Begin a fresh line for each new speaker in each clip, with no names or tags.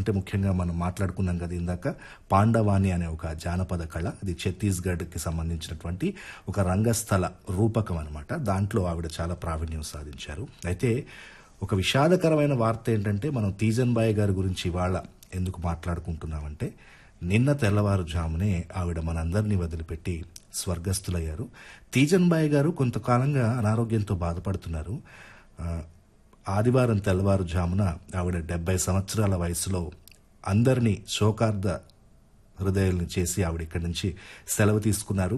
అంటే ముఖ్యంగా మనం మాట్లాడుకున్నాం కదా ఇందాక పాండవాణి అనే ఒక జానపద కళ అది ఛత్తీస్గఢ్కి సంబంధించినటువంటి ఒక రంగస్థల రూపకం అనమాట దాంట్లో ఆవిడ చాలా ప్రావీణ్యం సాధించారు అయితే ఒక విషాదకరమైన వార్త ఏంటంటే మనం తీజన్ బాయ్ గారి గురించి ఇవాళ ఎందుకు మాట్లాడుకుంటున్నామంటే నిన్న తెల్లవారుజామునే ఆవిడ మనందరినీ వదిలిపెట్టి స్వర్గస్థులయ్యారు తీజన్ బాయ్ గారు కొంతకాలంగా అనారోగ్యంతో బాధపడుతున్నారు ఆ, ఆదివారం తెల్లవారుజామున ఆవిడ డెబ్బై సంవత్సరాల వయసులో అందరినీ శోకార్ధ హృదయాలను చేసి ఆవిడ ఇక్కడి నుంచి సెలవు తీసుకున్నారు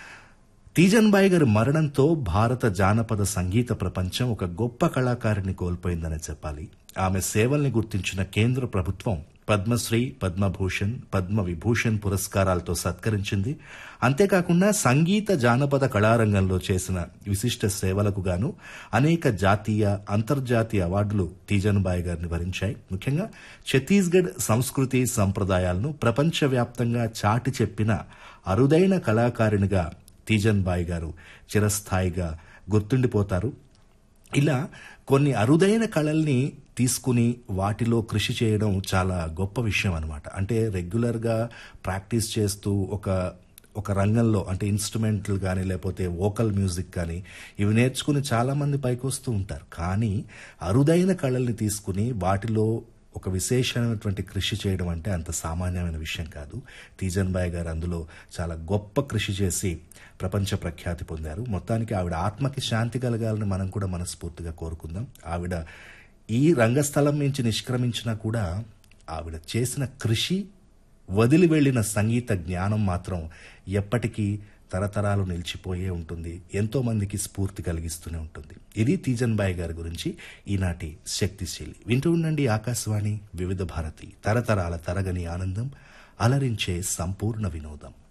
తీజన్ బాయ్ గారి మరణంతో భారత జానపద సంగీత ప్రపంచం ఒక గొప్ప కళాకారిని కోల్పోయిందని చెప్పాలి ఆమె సేవల్ని గుర్తించిన కేంద్ర ప్రభుత్వం పద్మశ్రీ పద్మభూషణ్ పద్మ విభూషణ్ పురస్కారాలతో సత్కరించింది అంతేకాకుండా సంగీత జానపద కళారంగంలో చేసిన విశిష్ట సేవలకు గాను అనేక జాతీయ అంతర్జాతీయ అవార్డులు తీజన్ బాయ్ గారిని వరించాయి ముఖ్యంగా ఛత్తీస్గఢ్ సంస్కృతి సంప్రదాయాలను ప్రపంచవ్యాప్తంగా చాటి చెప్పిన అరుదైన కళాకారిణిగా తీజన్ బాయ్ గారు చిరస్థాయిగా గుర్తుండిపోతారు ఇలా కొన్ని అరుదైన కళల్ని తీసుకుని వాటిలో కృషి చేయడం చాలా గొప్ప విషయం అనమాట అంటే రెగ్యులర్గా ప్రాక్టీస్ చేస్తూ ఒక ఒక రంగంలో అంటే ఇన్స్ట్రుమెంట్లు కానీ లేకపోతే వోకల్ మ్యూజిక్ కానీ ఇవి నేర్చుకుని చాలామంది పైకి వస్తూ ఉంటారు కానీ అరుదైన కళల్ని తీసుకుని వాటిలో ఒక విశేషమైనటువంటి కృషి చేయడం అంటే అంత సామాన్యమైన విషయం కాదు తీజన్ బాయ్ గారు అందులో చాలా గొప్ప కృషి చేసి ప్రపంచ ప్రఖ్యాతి పొందారు మొత్తానికి ఆవిడ ఆత్మకి శాంతి కలగాలని మనం కూడా మనస్ఫూర్తిగా కోరుకుందాం ఆవిడ ఈ రంగస్థలం నుంచి నిష్క్రమించినా కూడా ఆవిడ చేసిన కృషి వదిలి వెళ్ళిన సంగీత జ్ఞానం మాత్రం ఎప్పటికీ తరతరాలు నిలిచిపోయే ఉంటుంది ఎంతో మందికి స్ఫూర్తి కలిగిస్తూనే ఉంటుంది ఇది తీజన్ బాయ్ గారి గురించి ఈనాటి శక్తిశీలి వింటూ ఉండండి ఆకాశవాణి వివిధ భారతి తరతరాల తరగని ఆనందం అలరించే సంపూర్ణ వినోదం